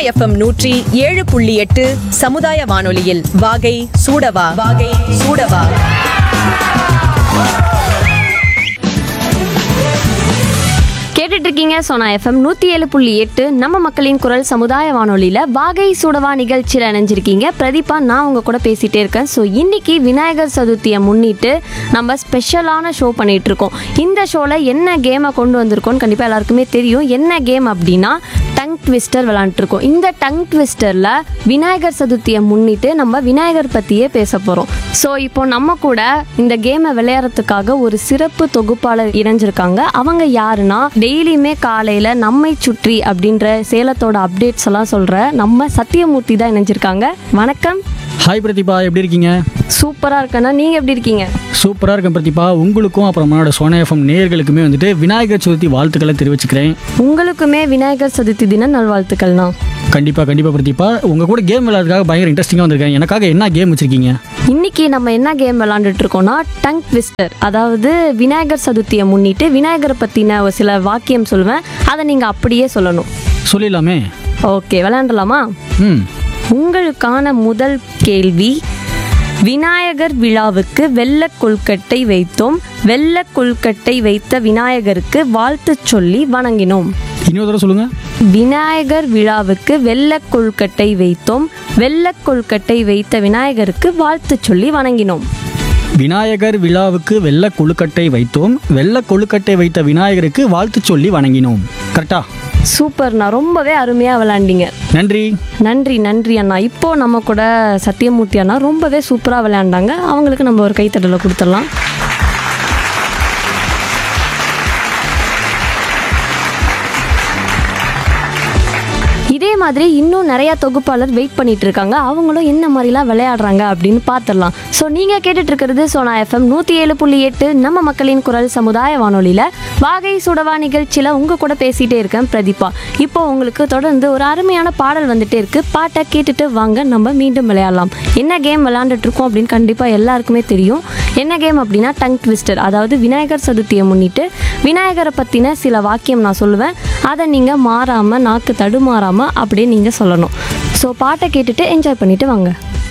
FM நூற்றி ஏழு புள்ளி எட்டு சமுதாய வானொலியில் வாகை சூடவா வாகை சூடவா கேட்டுட்டு இருக்கீங்க சோனா எஃப்எம் நூற்றி ஏழு புள்ளி எட்டு நம்ம மக்களின் குரல் சமுதாய வானொலியில் வாகை சூடவா நிகழ்ச்சியில் இணைஞ்சிருக்கீங்க பிரதீபா நான் உங்க கூட பேசிட்டே இருக்கேன் ஸோ இன்னைக்கு விநாயகர் சதுர்த்தியை முன்னிட்டு நம்ம ஸ்பெஷலான ஷோ பண்ணிட்டு இருக்கோம் இந்த ஷோவில் என்ன கேமை கொண்டு வந்திருக்கோம்னு கண்டிப்பாக எல்லாருக்குமே தெரியும் என்ன கேம் அப்படின்னா டங் ட்விஸ்டர் விளாண்டுருக்கோம் இந்த டங் ட்விஸ்டரில் விநாயகர் சதுர்த்தியை முன்னிட்டு நம்ம விநாயகர் பற்றியே பேச போகிறோம் ஸோ இப்போ நம்ம கூட இந்த கேமை விளையாடுறதுக்காக ஒரு சிறப்பு தொகுப்பாளர் இணைஞ்சிருக்காங்க அவங்க யாருன்னா டெய்லியுமே காலையில் நம்மை சுற்றி அப்படின்ற சேலத்தோட அப்டேட்ஸ் எல்லாம் சொல்கிற நம்ம சத்தியமூர்த்தி தான் இணைஞ்சிருக்காங்க வணக்கம் ஹாய் பிரதீபா எப்படி இருக்கீங்க சூப்பராக இருக்கேன்னா நீங்கள் எப்படி இருக்கீங்க சூப்பராக இருக்கேன் பிரதீபா உங்களுக்கும் அப்புறம் நம்மளோட சோனா எஃப்எம் நேயர்களுக்குமே வந்துட்டு விநாயகர் சதுர்த்தி வாழ்த்துக்களை தெரிவிச்சுக்கிறேன் உங்களுக்குமே விநாயகர் சதுர்த்தி தின நல்வாழ்த்துக்கள்ண்ணா கண்டிப்பாக கண்டிப்பாக பிரதீபா உங்கள் கூட கேம் விளையாடுறதுக்காக பயங்கர இன்ட்ரெஸ்டிங்காக வந்திருக்கேன் எனக்காக என்ன கேம் வச்சிருக்கீங்க இன்னைக்கு நம்ம என்ன கேம் விளாண்டுட்டு இருக்கோம்னா டங் ட்விஸ்டர் அதாவது விநாயகர் சதுர்த்தியை முன்னிட்டு விநாயகரை பற்றின ஒரு சில வாக்கியம் சொல்லுவேன் அதை நீங்கள் அப்படியே சொல்லணும் சொல்லிடலாமே ஓகே விளையாண்டலாமா ம் உங்களுக்கான முதல் கேள்வி விநாயகர் விழாவுக்கு வெள்ள கொழுக்கட்டை வைத்தோம் வெள்ள கொழுக்கட்டை வைத்த விநாயகருக்கு வாழ்த்து சொல்லி வணங்கினோம் இன்னொரு தடவை சொல்லுங்கள் விநாயகர் விழாவுக்கு வெள்ள கொழுக்கட்டை வைத்தோம் வெள்ள கொழுக்கட்டை வைத்த விநாயகருக்கு வாழ்த்து சொல்லி வணங்கினோம் விநாயகர் விழாவுக்கு வெள்ள கொழுக்கட்டை வைத்தோம் வெள்ள கொழுக்கட்டை வைத்த விநாயகருக்கு வாழ்த்து சொல்லி வணங்கினோம் கரெக்டா சூப்பர்ண்ணா ரொம்பவே அருமையாக விளையாண்டீங்க நன்றி நன்றி நன்றி அண்ணா இப்போ நம்ம கூட சத்தியமூர்த்தி அண்ணா ரொம்பவே சூப்பராக விளையாண்டாங்க அவங்களுக்கு நம்ம ஒரு கைத்தட்டலை கொடுத்துடலாம் இதே மாதிரி இன்னும் நிறைய தொகுப்பாளர் வெயிட் பண்ணிட்டு இருக்காங்க அவங்களும் என்ன மாதிரிலாம் விளையாடுறாங்க அப்படின்னு பார்த்துடலாம் ஸோ நீங்கள் கேட்டுட்டு இருக்கிறது சோனா எஃப்எம் நூற்றி ஏழு புள்ளி எட்டு நம்ம மக்களின் குரல் சமுதாய வானொலியில் வாகை சுடவா நிகழ்ச்சியில் உங்கள் கூட பேசிகிட்டே இருக்கேன் பிரதீபா இப்போ உங்களுக்கு தொடர்ந்து ஒரு அருமையான பாடல் வந்துட்டே இருக்கு பாட்டை கேட்டுட்டு வாங்க நம்ம மீண்டும் விளையாடலாம் என்ன கேம் விளையாண்டுட்டு இருக்கோம் அப்படின்னு கண்டிப்பாக எல்லாருக்குமே தெரியும் என்ன கேம் அப்படின்னா டங் ட்விஸ்டர் அதாவது விநாயகர் சதுர்த்தியை முன்னிட்டு விநாயகரை பற்றின சில வாக்கியம் நான் சொல்லுவேன் அதை நீங்கள் மாறாமல் நாக்கு தடுமாறாமல் அப்படியே நீங்கள் சொல்லணும் ஸோ பாட்டை கேட்டுட்டு என்ஜாய் பண்ணிட்டு வாங்க